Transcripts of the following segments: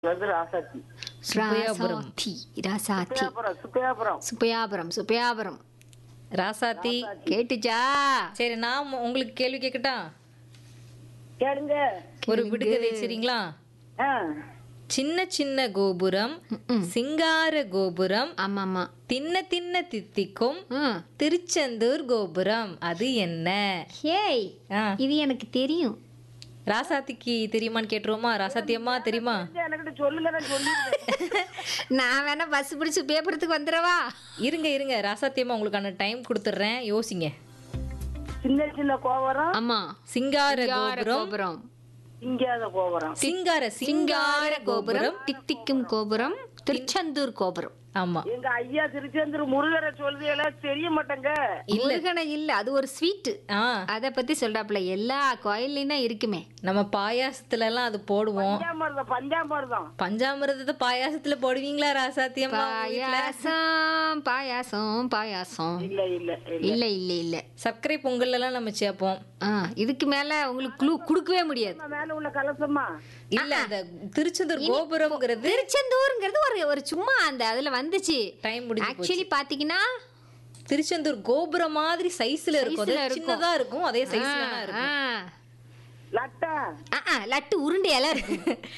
வந்து ராசாத்தி சுப்பையாபுரம். ராசாத்தி ராசாத்தி சுப்பையாபுரம் சுப்பையாபுரம் சுப்பையாபுரம் சுப்பையாபுரம் ராசாத்தி கேட்டுச்சா சரி நான் மு- உங்களுக்கு கேள்வி கேட்கட்டா கேளுங்க ஒரு விடுகதை சரிங்களா ஆ சின்ன சின்ன கோபுரம் ம்ம். சிங்கார கோபுரம் ஆமா ஆமா தின்ன தின்ன தித்திக்கும் ம். திருச்செந்தூர் கோபுரம் அது என்ன ஹேய் ஆ, இது எனக்கு தெரியும் ராசாத்திக்கு தெரியுமான்னு கேட்டுருவோமா ராசாத்தி அம்மா தெரியுமா எனக்கிட்ட சொல்லுங்க நான் சொல்லிடுறேன் நான் வேணா பஸ் பிடிச்சு பேப்பரத்துக்கு வந்துடவா இருங்க இருங்க ராசாத்தி அம்மா உங்களுக்கான டைம் கொடுத்துட்றேன் யோசிங்க சின்ன சின்ன கோபுரம் சிங்கார ஆமா சிங்கார கோபுரம் கோபுரம் இங்காத கோபுரம் சிங்கார சிங்கார சிங்கார கோபுரம் தித்திக்கும் கோபுரம் திருச்செந்தூர் கோபுரம் ஆமா எங்க ஐயா திருச்செந்தூர் முருகரை சொல்றது எல்லாம் தெரிய மாட்டேங்க முருகனை இல்ல அது ஒரு ஸ்வீட் ஆ அத பத்தி சொல்றாப்புல எல்லா கோயில்லையும் தான் இருக்குமே நம்ம பாயாசத்துல எல்லாம் அது போடுவோம் பஞ்சாமிர்தம் பஞ்சாமிர்தம் பஞ்சாமிரதத்தை பாயாசத்துல போடுவீங்களா ராசாத்தி அம்மா உங்க வீட்ல? பாயாசம் பாயாசம் பாயாசம் இல்ல இல்ல இல்ல இல்ல இல்ல இல்ல சர்க்கரை பொங்கல் எல்லாம் நம்ம சேர்ப்போம் ஆ இதுக்கு மேல உங்களுக்கு க்ளூ கொடுக்கவே முடியாது நம்ம மேல உள்ள கலசமா இல்ல அந்த திருச்செந்தூர் கோபுரம்ங்கிறது திருச்செந்தூர்ங்கிறது ஒரு ஒரு சும்மா அந்த அதுல வந்துச்சு டைம் முடிஞ்சு போச்சு ஆக்சுவலி பாத்தீங்கன்னா திருச்செந்தூர் கோபுரம் மாதிரி சைஸ்ல இருக்கும் அது Size ல இருக்கும். சின்னதா இருக்கும் அதே சைஸ்ல தான் ஆ, இருக்கும் லட்டா ஆ, ஆ, லட்டு உருண்டையெல்லாம் இருக்கு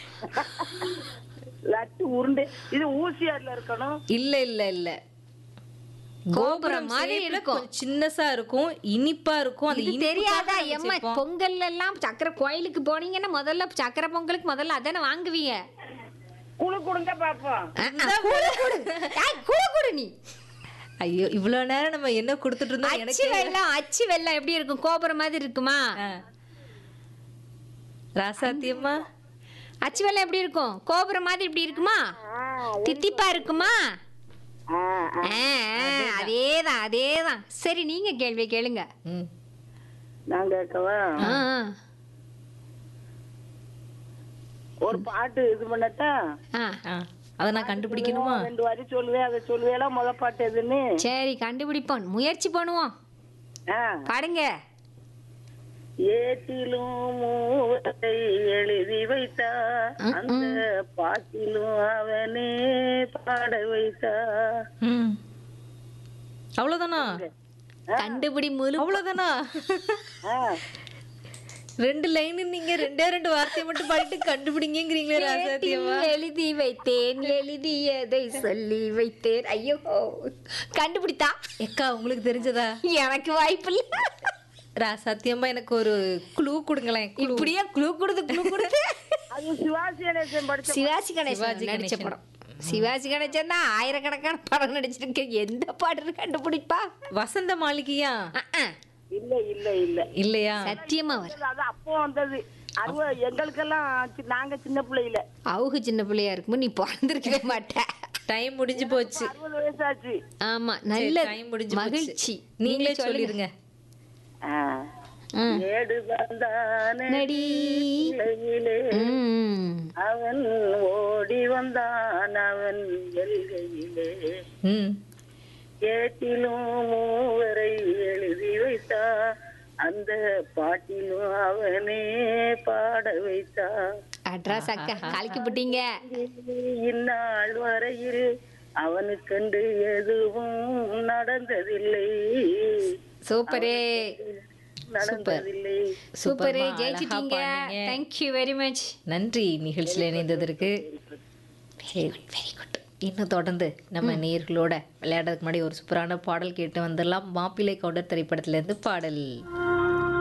லட்டு உருண்டை இது ஊசியார்ல இருக்கணும் இல்ல இல்ல இல்ல கோபுரம் மாதிரி shape ல இருக்கும். கொஞ்சம் சின்னசா இருக்கும் இனிப்பா இருக்கும் அந்த இது இனிப்புக்காக தெரியாதா நம்ம எம்மா சேர்ப்போம். பொங்கல்ல எல்லாம் சக்கரை கோயிலுக்கு போனீங்கன்னா முதல்ல சக்கரை பொங்கலுக்கு முதல்ல அதானே வாங்குவீங்க குழு கொடுங்க பாப்போம் ஆ, ஆ, குடு, குடு. ஏய், குடு, குடு நீ ஐயோ இவ்வளவு நேரம் நம்ம என்ன கொடுத்துட்டு இருந்தோம் அச்சு எனக்கு வெள்ளம் அச்சு வெள்ளம் எப்படி இருக்கும் கோபுரம் மாதிரி இருக்குமா ராசாத்தியம்மா அச்சு வெள்ளம் எப்படி இருக்கும் கோபுரம் மாதிரி இப்படி இருக்குமா தித்திப்பா இருக்குமா ஆ, ஆ. ஆ, ஆ, அதேதான் அதேதான் சரி நீங்க கேள்வி கேளுங்க ம் நான் கேட்கவா ஆ, ஆ. ஒரு பாட்டு இது பண்ணட்டா ஆ ஆ அதை நான் கண்டுபிடிக்கணுமா ரெண்டு வரி சொல்லுவேன் அதை சொல்லுவேலாம் முத பாட்டு எதுன்னு சரி கண்டுபிடிப்போம் முயற்சி பண்ணுவோம் ஆ. பாடுங்க ஏட்டிலும் மூவரை எழுதி வைத்தா அந்த பாட்டிலும் அவனே பாட வைத்தா ம் அவ்வளவுதானா கண்டுபிடி முழு அவ்வளவுதானா ஆ. ரெண்டு லைன் நீங்க ரெண்டே ரெண்டு வார்த்தையை மட்டும் பாடிட்டு கண்டுபிடிங்கிறீங்களே ராசாத்தியம்மா ஏட்டில் எழுதி வைத்தேன் எழுதியதை சொல்லி வைத்தேன் ஐயோ கண்டுபிடித்தா எக்கா உங்களுக்கு தெரிஞ்சதா எனக்கு வாய்ப்பு இல்ல ராசாத்தியம்மா எனக்கு ஒரு குழு கொடுங்களேன் clue. இப்படியே குழு கொடுத்து குழு கொடுத்து அது சிவாஜி கணேசன் படிச்ச சிவாஜி கணேசன் சிவாஜி நடிச்ச கணேசன். படம் சிவாஜி கணேசன் தான் ஆயிரக்கணக்கான படம் நடிச்சிருக்கு எந்த பாட்டு கண்டுபிடிப்பா வசந்த மாளிகையா அஹ், அஹ். இல்ல இல்ல இல்ல இல்லையா சத்தியமா வர அது அப்போ வந்தது அது எங்களுக்கெல்லாம் சி- நாங்க சின்ன பிள்ளையில அவுகு சின்ன பிள்ளையா இருக்கும்போது நீ பிறந்திருக்கவே மாட்ட டைம் முடிஞ்சு போச்சு அறுபது வயசாச்சு ஆமா நல்ல டைம் முடிஞ்சு மகிழ்ச்சி போச்சு நீங்களே சொல்லிருங்க ஆ. ம். ஏடு வந்தானே நடி இலையிலே ம். அவன் ஓடி வந்தான் அவன் எல்கையிலே ம் ஏட்டிலும் மூவரை எழுதி வைத்தா அந்த பாட்டிலும் அவனே பாட வைத்தா அட்ரஸ் அக்கா கலக்கி போட்டீங்க இந்நாள் வரையில் அவனுக்கண்டு எதுவும் நடந்ததில்லை சூப்பரே நடந்ததில்லை சூப்பரே சூப்பர்மா, ஜெயிச்சிட்டீங்க அழகா பாடுனீங்க. தேங்க்யூ வெரி மச் நன்றி நிகழ்ச்சியில் இணைந்ததற்கு வெரி குட் வெரி குட் இன்னும் தொடர்ந்து நம்ம நேயர்களோட விளையாடுறதுக்கு முன்னாடி ஒரு சூப்பரான பாடல் கேட்டு வந்துடலாம் மாப்பிள்ளை கவுண்டர் திரைப்படத்துல இருந்து பாடல்